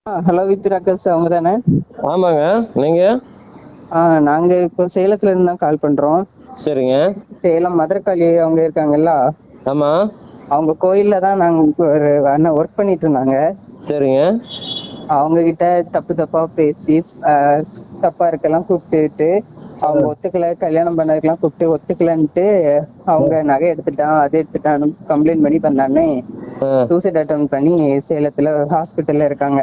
Hello with Rockers அவங்க தானே ஆமாங்க நீங்க ஆ நாங்க இப்போ சேலத்துல இருந்து தான் கால் பண்றோம் சரிங்க சேலம் மதுரக்காளி அவங்க இருக்காங்கல்ல ஆமா அவங்க கோயில்ல தான் நாங்க இப்போ ஒரு அண்ணன் ஒர்க் பண்ணிட்டு இருந்தாங்க சரிங்க அவங்க கிட்ட தப்பு தப்பா பேசி ஆ, தப்பா இருக்கலாம் கூப்பிட்டுட்டு அவங்க ஒத்துக்கல கல்யாணம் பண்ணதுக்கெல்லாம் கூப்பிட்டு ஒத்துக்கலன்ட்டு அவங்க நகை எடுத்துட்டான் அதை எடுத்துட்டான்னு கம்ப்ளைண்ட் பண்ணி பண்ணானே ஆ, சூசைட் அட்டம் பண்ணி சேலத்துல ஹாஸ்பிட்டல்ல இருக்காங்க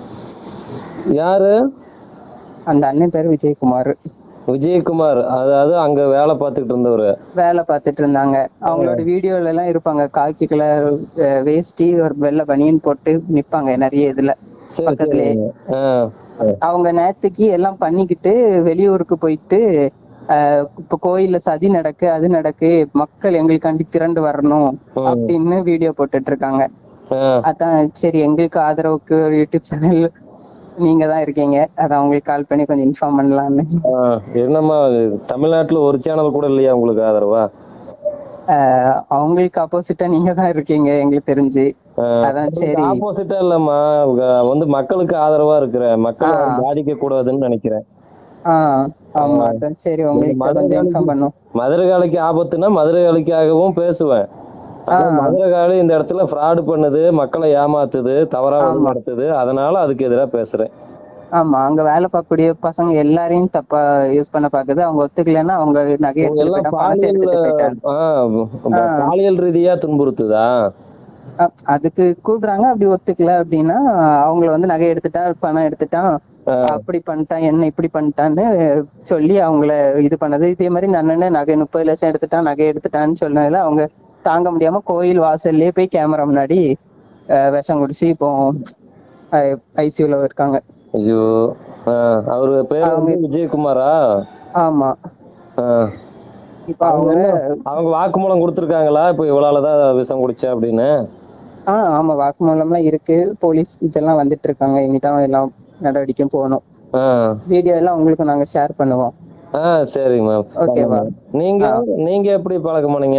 யாரு அந்த அண்ணன் பேர் விஜயகுமார் விஜயகுமார் அதாவது அங்க வேலை பார்த்துக்கிட்டு இருந்தவர் வேலை பார்த்துட்டு இருந்தாங்க அவங்களோட வீடியோல எல்லாம் இருப்பாங்க காக்கி கலர் வேஷ்டி ஒரு வெள்ளை பனியன் போட்டு நிப்பாங்க நிறைய இதுல சரி பக்கத்துலயே. சரிங்க ஆ, அவங்க நேத்துக்கு எல்லாம் பண்ணிக்கிட்டு வெளியூருக்கு போயிட்டு ஆஹ் இப்ப கோயில்ல சதி நடக்கு அது நடக்கு மக்கள் எங்களுக்காண்டி திரண்டு வரணும் ம். அப்படின்னு வீடியோ போட்டுட்டு இருக்காங்க ஆ, அதான் சரி எங்களுக்கு ஆதரவுக்கு ஒரு யூடியூப் சேனல் நீங்க தான் இருக்கீங்க அதான் உங்களுக்கு கால் பண்ணி கொஞ்சம் இன்ஃபார்ம் பண்ணலாம்னு ஆ, என்னம்மா இது தமிழ்நாட்டுல ஒரு சேனல் கூட இல்லையா உங்களுக்கு ஆதரவா ஆஹ் அவங்களுக்கு ஆப்போசிட்டா நீங்க தான் இருக்கீங்க எங்களுக்கு தெரிஞ்சு ஆ, அதான் சரி ஆப்போசிட்டா இல்லம்மா அவங்க வந்து மக்களுக்கு ஆதரவா இருக்கிற மக்கள் ஆ. பாதிக்க கூடாதுன்னு நினைக்கிறேன் ஆஹ் ஆமா அதான் சரி உங்களுக்கு கொஞ்சம் இன்ஃபார்ம் பண்ணும் மதுரகாளிக்கு ஆபத்துனா மதுரகாளிக்காகவும் பேசுவேன் ஆனா ஆ. மதுரகாளி இந்த இடத்துல ஃப்ராடு பண்ணுது மக்களை ஏமாத்துது தவறா ஆமா. வழிநடத்துது அதனால அதுக்கு எதிரா பேசுறேன் ஆமா அங்க வேலை பார்க்கக்கூடிய பசங்க எல்லாரையும் தப்பா யூஸ் பண்ண பாக்குது அவங்க ஒத்துக்கலைன்னா அவங்க நகை இவங்க எடுத்துட்டு எல்லாம் போயிட்டான் பணத்தை பாலியல் எடுத்துட்டு போயிட்டான் ஆ, ஆ. பாலியல் ரீதியா துன்புறுத்துதா அ- அதுக்கு கூப்பிடுறாங்க அப்படி ஒத்துக்கல அப்படின்னா அவங்கள வந்து நகை எடுத்துட்டான் பணம் எடுத்துட்டான் ஆ. அப்படி பண்ணிட்டான் என்ன இப்படி பண்ணிட்டான்னு சொல்லி அவங்கள இது பண்ணது இதே மாதிரி இந்த அண்ணன் நகை முப்பது லட்சம் எடுத்துட்டான் நகை எடுத்துட்டான்னு சொன்னதுல அவங்க தாங்க முடியாம கோயில் வாசல்லே போய் கேமரா முன்னாடி அஹ், விஷம் குடிச்சு இப்போ ஐசியூல இருக்காங்க ஐயோ ஆ, அவரு பேர் வந்து அவங்க- விஜயகுமாரா ஆமா ஆ. இப்ப அவங்க அவங்க வாக்குமூலம் கொடுத்துருக்காங்களா இப்போ இவ்வளவுதான் விஷம் குடிச்ச அப்படின்னு ஆஹ் ஆமா வாக்குமூலம்லாம் இருக்கு போலீஸ் இதெல்லாம் வந்துட்டு இருக்காங்க இனிதான் எல்லாம் நடவடிக்கையும் போகணும் ஆ வீடியோ எல்லாம் உங்களுக்கு நாங்க ஷேர் பண்ணுவோம் ஆ சரிம்மா ஓகேவா நீங்க நீங்க எப்படி பழக்கம் பண்ணீங்க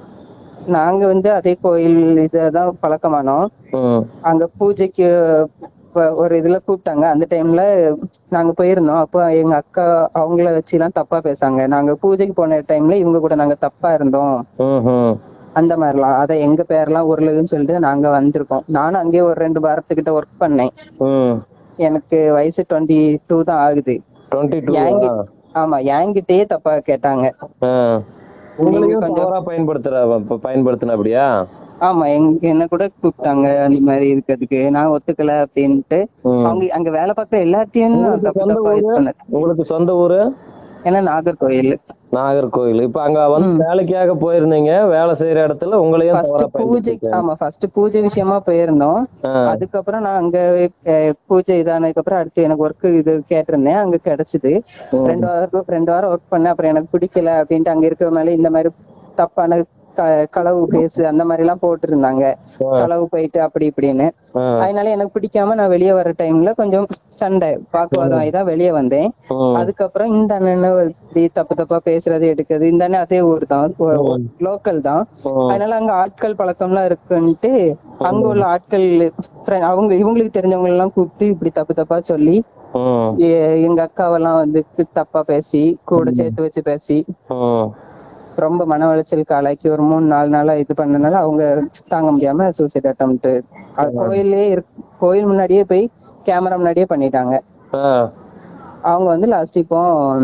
நாங்க வந்து அதே கோயில் இததான் பழக்கமானோம் ம் அங்க பூஜைக்கு ப- ஒரு இதுல கூப்பிட்டாங்க அந்த டைம்ல நாங்க போயிருந்தோம் அப்போ எங்க அக்கா அவங்கள வச்சு எல்லாம் தப்பா பேசாங்க நாங்க பூஜைக்கு போன டைம்ல இவங்க கூட நாங்க தப்பா இருந்தோம் ம் ம் அந்த மாதிரிலாம் அத எங்க பேர்லாம் உருளுன்னு சொல்லிட்டு நாங்க வந்திருக்கோம் நானும் அங்கேயே ஒரு ரெண்டு வாரத்துக்கிட்ட ஒர்க் பண்ணேன் ம் எனக்கு வயசு டுவெண்ட்டி டூ தான் ஆகுது டுவெண்ட்டி டூ என்கி- ஆமா என்கிட்டயே தப்பா கேட்டாங்க உங்களையும் கொஞ்சம் தவறா பயன்படுத்துற ப- பயன்படுத்தின அப்படியா ஆமா எங்க என்ன கூட கூப்பிட்டாங்க அந்த மாதிரி இருக்கிறதுக்கு நான் ஒத்துக்கல அப்படின்ட்டு ம். அவங்க அங்க வேலை பார்க்குற எல்லாத்தையும் நான் உங்களுக்கு தப்பு சொந்த தப்பா இது ஊரு? பண்ணேன் உங்களுக்கு சொந்த ஊரு ஏன்னா நாகர்கோயில் நாகர்கோவில் இப்ப அங்க வந்து வேலைக்காக போயிருந்தீங்க வேலை செய்யற இடத்துல உங்களையும் ஃபர்ஸ்ட் தவறா பூஜை பயன்படுத்திருக்காங்க. ஆமா ஃபர்ஸ்ட் பூஜை விஷயமா போயிருந்தோம் ஆ, அதுக்கப்புறம் நான் அங்க அஹ், பூஜை இதானதுக்கு அப்புறம் அடுத்து எனக்கு ஒர்க் இது கேட்டிருந்தேன் அங்க கிடைச்சது ரெண்டு வாரம் ரெண்டு வாரம் ஒர்க் பண்ணேன் அப்புறம் எனக்கு பிடிக்கல அப்படின்ட்டு அங்க இருக்கிறவங்க இந்த மாதிரி தப்பான க- களவு கேஸ் அந்த மாதிரி எல்லாம் போட்டு இருந்தாங்க களவு போயிட்டு அப்படி இப்படின்னு ஆ, அதனால எனக்கு பிடிக்காம நான் வெளியே வர டைம்ல கொஞ்சம் சண்டை வாக்குவாதம் ஆகிதான் வெளியே வந்தேன் ம், அதுக்கப்புறம் இந்த அண்ணன் இப்படி தப்பு தப்பா பேசுறது எடுக்கிறது இந்த அண்ணன் அதே ஊர் தான் லோக்கல் தான் ம். அதனால அங்க ஆட்கள் பழக்கம்லாம் இருக்குன்ட்டு அங்க உள்ள ஆட்கள் friend- அவங்க இவங்களுக்கு தெரிஞ்சவங்க எல்லாம் கூப்பிட்டு இப்படி தப்பு தப்பா சொல்லி ம், எ- எங்க அக்காவெல்லாம் வந்து தப்பா பேசி கூட சேர்த்து வச்சு பேசி ம். ரொம்ப மன உளைச்சலுக்கு ஆளாக்கி ஒரு மூணு நாலு நாளா இது பண்ணனால அவங்க தாங்க முடியாம சூசைட் அட்டம் கோயிலே கோயில் முன்னாடியே போய் கேமரா முன்னாடியே பண்ணிட்டாங்க ஆ, அவங்க வந்து லாஸ்ட் இப்போ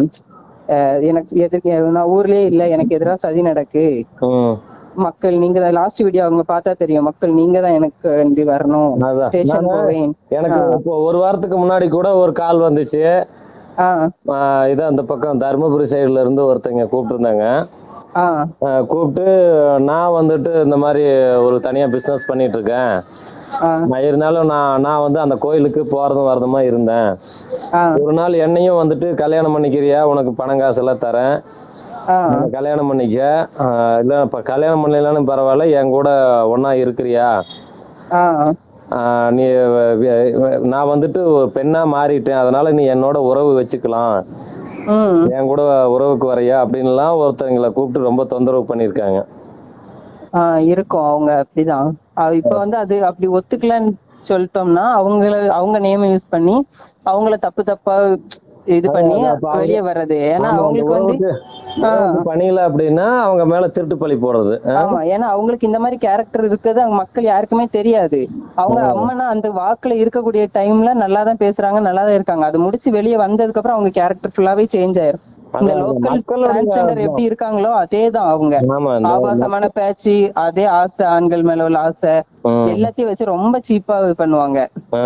அஹ், எனக்கு எதிர்க்க நான் ஊர்லயே இல்ல எனக்கு எதிராக சதி நடக்கு ம். மக்கள் நீங்க தான் லாஸ்ட் வீடியோ அவங்க பார்த்தா தெரியும் மக்கள் நீங்க தான் எனக்கு இப்படி வரணும் அதான். ஸ்டேஷன் நானு- போவேன் எனக்கு இப்போ ஒரு வாரத்துக்கு முன்னாடி கூட ஒரு கால் வந்துச்சு ஆஹ் ஆ, இது அந்த பக்கம் தருமபுரி சைடுல இருந்து ஒருத்தங்க கூப்பிட்டுருந்தாங்க ஆஹ் ஆ, கூப்பிட்டு நான் வந்துட்டு இந்த மாதிரி ஒரு தனியா பிசினஸ் பண்ணிட்டு இருக்கேன் ஆஹ் நான் இருந்தாலும் நான் நான் வந்து அந்த கோயிலுக்கு போறதும் வரதுமா இருந்தேன் ஆஹ் ஒரு நாள் என்னையும் வந்துட்டு கல்யாணம் பண்ணிக்கிறியா உனக்கு பணம் காசெல்லாம் தரேன் ஆஹ் என்னை கல்யாணம் பண்ணிக்க ஆ, இல்ல இப்ப கல்யாணம் பண்ணலான்னு பரவாயில்ல என் கூட ஒண்ணா இருக்கிறியா ஆஹ் ஆ, நீ வ- வ- நான் வந்துட்டு ஒரு பெண்ணா மாறிட்டேன் அதனால நீ என்னோட உறவு வச்சுக்கலாம் உம் என் கூட உறவுக்கு வரையா அப்படின்லாம் ஒருத்தவங்களை கூப்பிட்டு ரொம்ப தொந்தரவு பண்ணியிருக்காங்க ஆஹ் இருக்கும் அவங்க அப்படிதான் அஹ் இப்ப வந்து அது அப்படி ஒத்துக்கலன்னு சொல்லிட்டோம்னா அவங்கள அவங்க நேம் யூஸ் பண்ணி அவங்கள தப்பு தப்பா இது பண்ணி அதான் அப்ப அவங்க- வெளியே வர்றது ஏன்னா ஆமா, அந்த அவங்களுக்கு வந்து உறவுக்கு ஆ, உறவுக்கு பணியில அப்படின்னா அவங்க மேல திருட்டு பழி போடுறது ஆ? ஆமா ஏன்னா அவங்களுக்கு இந்த மாதிரி கேரக்டர் இருக்கிறது அவங்க மக்கள் யாருக்குமே தெரியாது அவங்க அம்மனா அந்த வாக்குல இருக்கக்கூடிய டைம்ல நல்லா தான் பேசுறாங்க நல்லா தான் இருக்காங்க அது முடிச்சு வெளியே வந்ததுக்கு அப்புறம் அவங்க கேரக்டர் ஃபுல்லாவே சேஞ்ச் ஆயிரும் இந்த அதான் அந்த லோக்கல் மக்களோட டிரான்ஸ்ஜெண்டர் எப்படி இருக்காங்களோ அதே தான் அவங்க ஆமா இந்த ஆபாசமான பேச்சு அதே ஆசை ஆண்கள் மேல உள்ள ஆசை ம். எல்லாத்தையும் வச்சு ரொம்ப சீப்பா இது பண்ணுவாங்க ஆ.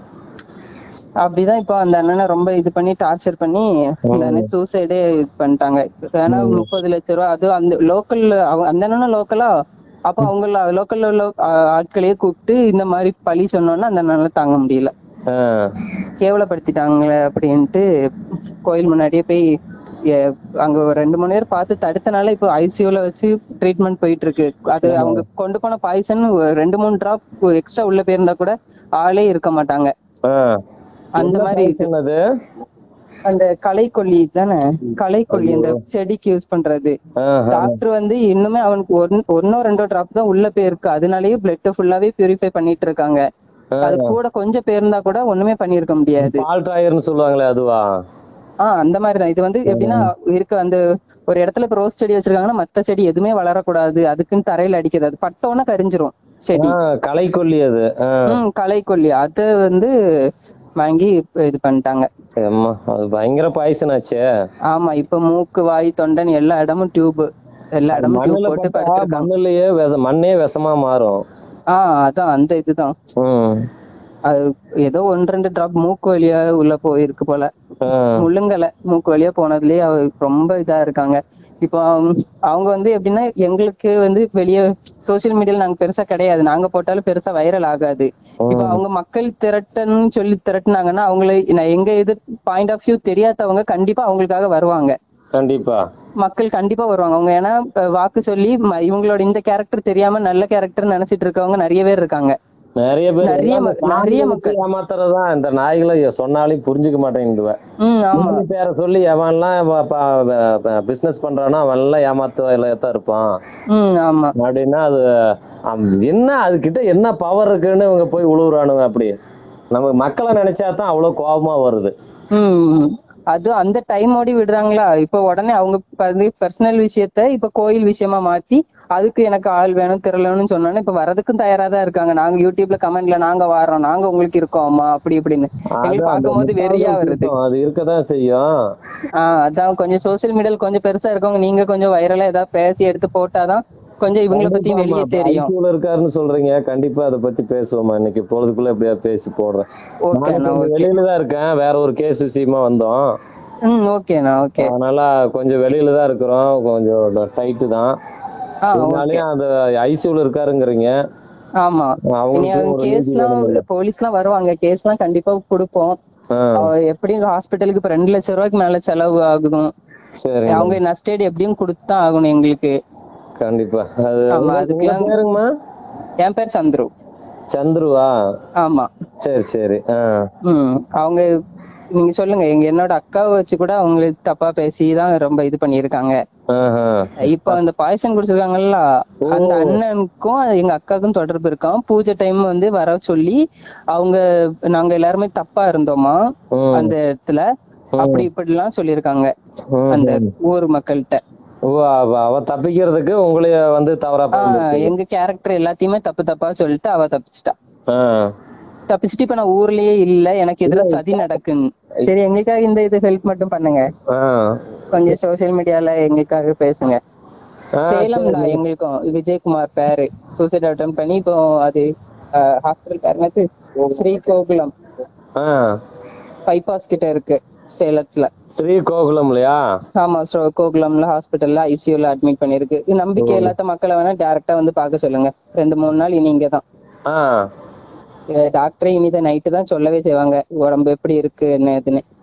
அப்படிதான் இப்போ அந்த அண்ணனை ரொம்ப இது பண்ணி டார்ச்சர் பண்ணி அந்த அண்ணன் சூசைடே இது பண்ணிட்டாங்க ஏன்னா முப்பது லட்ச ரூபா அது அந்த லோக்கல் அந்த அண்ணனும் லோக்கலா அப்போ அவங்க லோக்கல்ல உள்ள ஆ- ஆட்களையே கூப்பிட்டு இந்த மாதிரி பழி சொன்னோன்னா அந்த அண்ணனால தாங்க முடியல ஆ. கேவலப்படுத்திட்டாங்களே அப்படின்ட்டு கோயில் முன்னாடியே போய் எ- அங்க ஒரு ரெண்டு மூணு பேர் பார்த்து தடுத்தனால இப்போ ஐசியூல வச்சு ட்ரீட்மெண்ட் போயிட்டு இருக்கு அது அவங்க கொண்டு போன பாய்சன் ரெண்டு மூணு டிராப் எக்ஸ்ட்ரா உள்ள போயிருந்தா கூட ஆளே இருக்க மாட்டாங்க ஆ. அந்த என்ன மாதிரி poison அது அந்த களைக்கொல்லி தானே களைக்கொல்லி அந்த செடிக்கு யூஸ் பண்றது ஆஹா. டாக்டர் வந்து இன்னுமே அவனுக்கு ஒன் ஒன்னோ ரெண்டோ டிராப் தான் உள்ள போயிருக்கு அதனாலயே பிளட் ஃபுல்லாவே பியூரிஃபை பண்ணிட்டு இருக்காங்க அது கூட கொஞ்சம் பேர்ந்தா கூட ஒண்ணுமே பண்ணிருக்க முடியாது பால் ட்ராயர்னு சொல்லுவாங்களே அதுவா ஆஹ் அந்த மாதிரிதான் இது வந்து எப்படின்னா இருக்க அந்த ஒரு இடத்துல இப்ப ரோஸ் செடி வச்சிருக்காங்கன்னா மத்த செடி எதுவுமே வளரக்கூடாது அதுக்குன்னு தரையில அடிக்கிறது அது பட்டோன்னா கரிஞ்சிரும் செடி ஆ, களைக்கொல்லி அது ஆ. ம் களைக்கொல்லி அத வந்து வாங்கி இப்ப இது பண்ணிட்டாங்க அம்மா அது பயங்கர பாய்சன் ஆச்சே ஆமா இப்ப மூக்கு வாய் தொண்டன் எல்லா இடமும் டியூப் எல்லா இடமும் டியூப் மண்ணுல போட்டு பட்டா படுத்திருக்காங்க மண்ணுலயே விஷ மண்ணே விஷமா மாறும் ஆஹ் அதான் அந்த இதுதான் ம். அது ஏதோ ஒன்று ரெண்டு டிராப் மூக்கு வழியா உள்ள போயிருக்கு போல ஆ. முள்ளுங்கலை மூக்கு வழியா போனதுலயே அவ ரொம்ப இதா இருக்காங்க இப்போ அவங்க- அவங்க வந்து எப்படின்னா எங்களுக்கு வந்து வெளிய சோசியல் மீடியால நாங்க பெருசா கிடையாது நாங்க போட்டாலும் பெருசா வைரல் ஆகாது இப்போ அவங்க மக்கள் திரட்டன்னு சொல்லி திரட்டுனாங்கன்னா அவங்கள நான் எங்க இது பாயிண்ட் ஆஃப் வியூ தெரியாதவங்க கண்டிப்பா அவங்களுக்காக வருவாங்க கண்டிப்பா மக்கள் கண்டிப்பா வருவாங்க அவங்க ஏன்னா அஹ், வாக்கு சொல்லி ம- இவங்களோட இந்த கேரக்டர் தெரியாம நல்ல கேரக்டர் நினைச்சிட்டு இருக்கவங்க நிறைய பேர் இருக்காங்க நிறைய பேர் நிறைய எல்லாம் ம- இந்த நிறைய சாமியை மக்கள். வச்சு ஏமாத்துறதுதான் இந்த நாய்களை சொன்னாலும் புரிஞ்சுக்க மாட்டேங்குதுவ ம் ஆமா மூணு பேரை சொல்லி எவன்லாம் பிசினஸ் பண்றானோ அவன் எல்லாம் ஏமாத்துவாயில தான் இருப்பான் ம் ஆமா அப்படின்னா அது அம், என்ன அதுகிட்ட என்ன பவர் இருக்குன்னு இவங்க போய் உழுவுறானுங்க அப்படி நம்ம மக்களை நினைச்சா தான் அவ்வளவு கோபமா வருது ம் அது அந்த டைம் ஓடி விடுறாங்களா இப்ப உடனே அவங்க வந்து பர்சனல் விஷயத்த இப்ப கோயில் விஷயமா மாத்தி அதுக்கு எனக்கு ஆள் வேணும் திரளணும்னு சொன்னோன்னே இப்ப வரதுக்கும் தயாரா தான் இருக்காங்க நாங்க யூடியூப்ல கமெண்ட்ல நாங்க வரோம் நாங்க உங்களுக்கு இருக்கோம்மா அப்படி இப்படின்னு எங்களுக்கு அது அந்த பார்க்கும்போது வெறியா முட்டாள்களுக்கு வருது இருக்கும். அது இருக்கதான் செய்யும் ஆஹ் அதான் கொஞ்சம் சோசியல் மீடியால கொஞ்சம் பெருசா இருக்கவங்க நீங்க கொஞ்சம் வைரலா ஏதாவது பேசி எடுத்து போட்டாதான் கொஞ்சம் இவங்கள பத்தி வெளியே தெரியும் ஐக்கியூல இருக்காருன்னு சொல்றீங்க கண்டிப்பா அதை பத்தி பேசுவோமா இன்னைக்கு பொழுதுக்குள்ள எப்படியா பேசி போடுறேன் ஓகேண்ணா நான் ஓகே வெளியில தான் இருக்கேன் வேற ஒரு கேஸ் விஷயமா வந்தோம் ம் ஓகேண்ணா ஓகே அதனால கொஞ்சம் வெளியில தான் இருக்கிறோம் கொஞ்சம் டைட்டு தான் ஆ ஓகே இருந்தாலும் அந்த ஐசியூல இருக்காருங்கிறீங்க ஆமா இனி அவங்களுக்கு ஒரு நீதி கேஸ்லாம் வேணும்ல. போலீஸ்லாம் வருவாங்க கேஸ்லாம் கண்டிப்பா கொடுப்போம் ஆ, அவ எப்படியும் ஹாஸ்பிட்டலுக்கு இப்ப ரெண்டு லட்சம் ரூபாய்க்கு மேல செலவு ஆகுதும் சரி அவங்க நஷ்டேடு எப்படியும் கொடுத்துதான் ஆகணும் எங்களுக்கு கண்டிப்பா அது ஆமா, உங்க- உங்க அதுக்கெல்லாம் பேருங்கம்மா என் பேர் சந்துரு சந்துருவா ஆமா சரி சரி ஆ ம் அவங்க நீங்க சொல்லுங்க எங்க என்னோட அக்காவை வச்சு கூட அவங்களுக்கு தப்பா பேசி தான் ரொம்ப இது பண்ணியிருக்காங்க ஆஹா. இப்ப அந்த பாய்சன் குடிச்சிருக்காங்கல்ல அந்த அண்ணனுக்கும் எங்க அக்காவுக்கும் தொடர்பு இருக்கான் பூஜை டைம் வந்து வர சொல்லி அவங்க நாங்க எல்லாருமே தப்பா இருந்தோமா ம், அந்த இடத்துல அப்படி இப்படி எல்லாம் சொல்லியிருக்காங்க ம். அந்த ஊர் மக்கள்கிட்ட ஓ அவ அவ தப்பிக்கிறதுக்கு உங்களைய வந்து தவறா ஆஹ் பயன்படுத்தி எங்க கேரக்டர் எல்லாத்தையுமே தப்பு தப்பா சொல்லிட்டு அவ தப்பிச்சிட்டா ஆ. தப்பிச்சுட்டு இப்ப நான் ஊர்லயே இல்ல எனக்கு எதிர சதி நடக்குன்னு சரி எங்களுக்காக இந்த இது ஹெல்ப் மட்டும் பண்ணுங்க ஆ. கொஞ்சம் சோசியல் மீடியால எங்களுக்காக பேசுங்க ஆ, சேலம் தான் எங்களுக்கும் விஜயகுமார் பேரு சூசைட் அட்டன் பண்ணி இப்போ அது ஹாஸ்பிட்டல் பேர் என்னது ஸ்ரீ கோகுலம் ஆ. பைபாஸ் கிட்ட இருக்கு சேலத்துல ஸ்ரீ கோகுலம் இல்லையா ஆமா ஸ்ரோ கோகுலம்ல ஹாஸ்பிட்டல்ல ஐசியூல அட்மிட் பண்ணிருக்கு இது நம்பிக்கை இல்லாத மக்களை வேணா டைரக்டா வந்து பார்க்க சொல்லுங்க ரெண்டு மூணு நாள் இனி இங்கதான் ஆ டாக்டரே இனிதான் நைட்டு தான் சொல்லவே செய்வாங்க உடம்பு எப்படி இருக்கு என்ன ஏதுன்னு